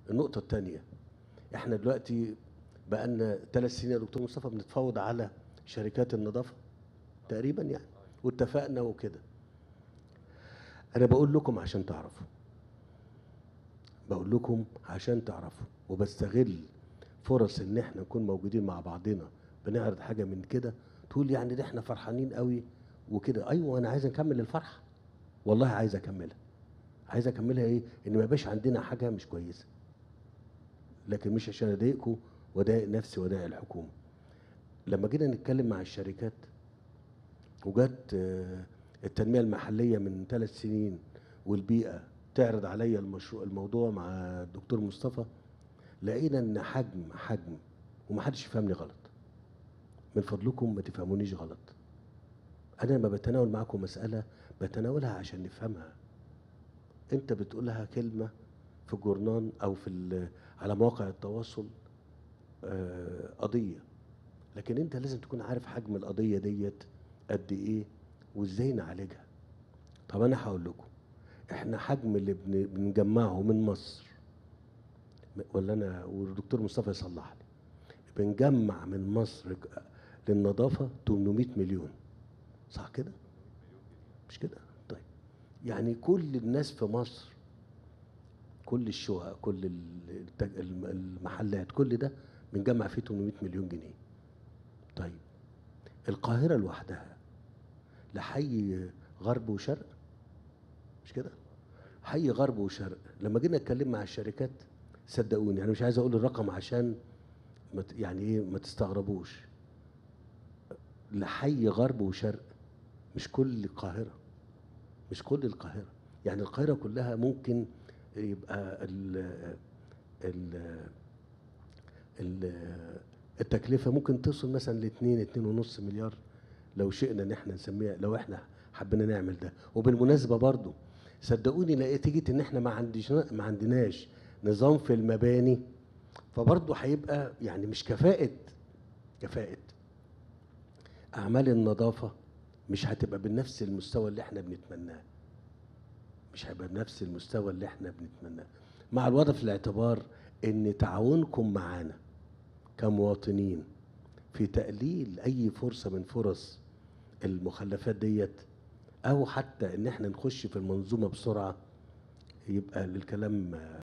النقطه الثانيه احنا دلوقتي بقالنا ثلاث سنين يا دكتور مصطفى بنتفاوض على شركات النظافه تقريبا يعني واتفقنا وكده انا بقول لكم عشان تعرفوا بقول لكم عشان تعرفوا وبستغل فرص ان احنا نكون موجودين مع بعضنا بنعرض حاجه من كده تقول يعني ده احنا فرحانين قوي وكده ايوه انا عايز اكمل الفرحه والله عايز اكملها عايز اكملها ايه ان ما يبقاش عندنا حاجه مش كويسه لكن مش عشان اضايقكم واضايق نفسي واضايق الحكومه لما جينا نتكلم مع الشركات وجت آه، التنميه المحليه من ثلاث سنين والبيئه تعرض عليا المشروع الموضوع مع الدكتور مصطفى لقينا ان حجم حجم ومحدش يفهمني غلط من فضلكم ما تفهمونيش غلط انا لما بتناول معاكم مساله بتناولها عشان نفهمها انت بتقولها كلمه في الجورنان او في ال- على مواقع التواصل آه، قضيه لكن انت لازم تكون عارف حجم القضيه ديت قد ايه وازاي نعالجها طب انا هقول لكم احنا حجم اللي بن- بنجمعه من مصر م- ولا انا والدكتور مصطفى يصلح لي بنجمع من مصر ك- للنظافه 800 مليون صح كده مش كده طيب يعني كل الناس في مصر كل الشقق كل ال- التج- الم- المحلات كل ده بنجمع فيه 800 مليون جنيه طيب القاهرة لوحدها لحي غرب وشرق مش كده حي غرب وشرق لما جينا نتكلم مع الشركات صدقوني انا مش عايز اقول الرقم عشان ما ت- يعني ايه ما تستغربوش لحي غرب وشرق مش كل القاهرة مش كل القاهرة يعني القاهرة كلها ممكن يبقى ال ال ال- التكلفة ممكن توصل مثلا لاتنين اتنين ونص مليار لو شئنا ان احنا نسميها لو احنا حبينا نعمل ده وبالمناسبة برضو صدقوني نتيجة ان احنا ما عنديش ما عندناش نظام في المباني فبرضو هيبقى يعني مش كفاءة كفاءة اعمال النظافة مش هتبقى بنفس المستوى اللي احنا بنتمناه مش هيبقى بنفس المستوى اللي احنا بنتمناه مع الوضع في الاعتبار ان تعاونكم معانا كمواطنين في تقليل اي فرصه من فرص المخلفات ديت او حتى ان احنا نخش في المنظومه بسرعه يبقى الكلام